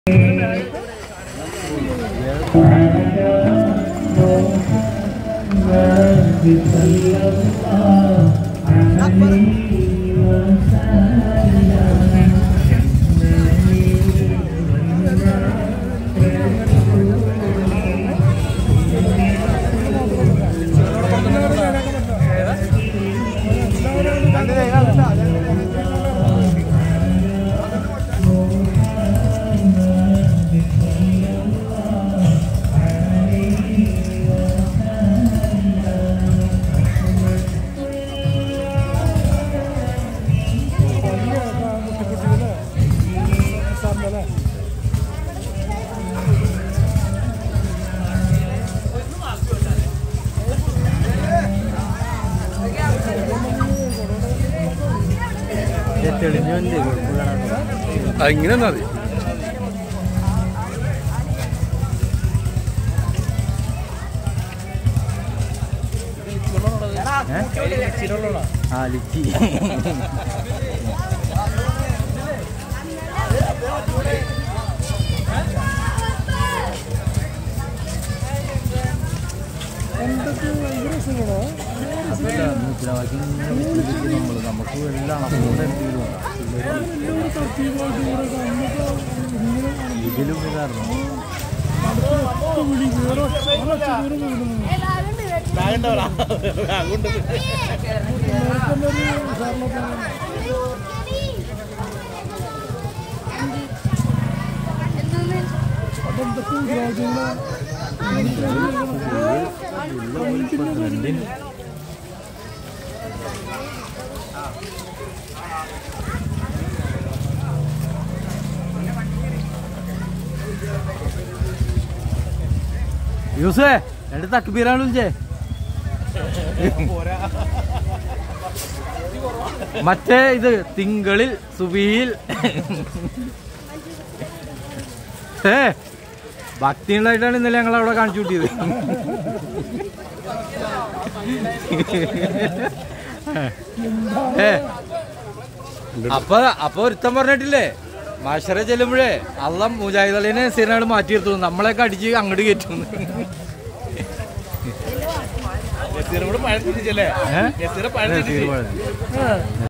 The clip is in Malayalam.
തെളിഞ്ഞു വന്നേ ഇങ്ങനെ മതി ആ ലിച്ചി മുദ്രാവാക്യം ഇങ്ങനെ വിളിച്ചിരിക്കും നമ്മള് നമുക്ക് എല്ലാം അതുകൊണ്ട് എന്തെങ്കിലും ഇതിലും ഇതായിരുന്നു പ്രസിഡന്റിന് യൂസേ രണ്ട് തക്ബീറാണ് വിളിച്ചേ മറ്റേ ഇത് തിങ്കളിൽ സുബിയിൽ ഏ ഭക്തിയുള്ളതായിട്ടാണ് ഇന്നലെ ഞങ്ങൾ അവിടെ കാണിച്ചു കൂട്ടിയത് ഏ അപ്പൊ അപ്പൊ ഒരുത്തൻ പറഞ്ഞിട്ടില്ലേ മാഷറെ ചെല്ലുമ്പോഴേ അള്ള മുജാഹിദ് അലീനെ സ്ഥിരനാട് മാറ്റി നിർത്തുന്നു നമ്മളെയൊക്കെ അടിച്ച് അങ്ങോട്ട് കയറ്റുന്നു പഴത്തിരിച്ചല്ലേ ഏഹ് പഴത്തിരിച്ച് തീരുമാനം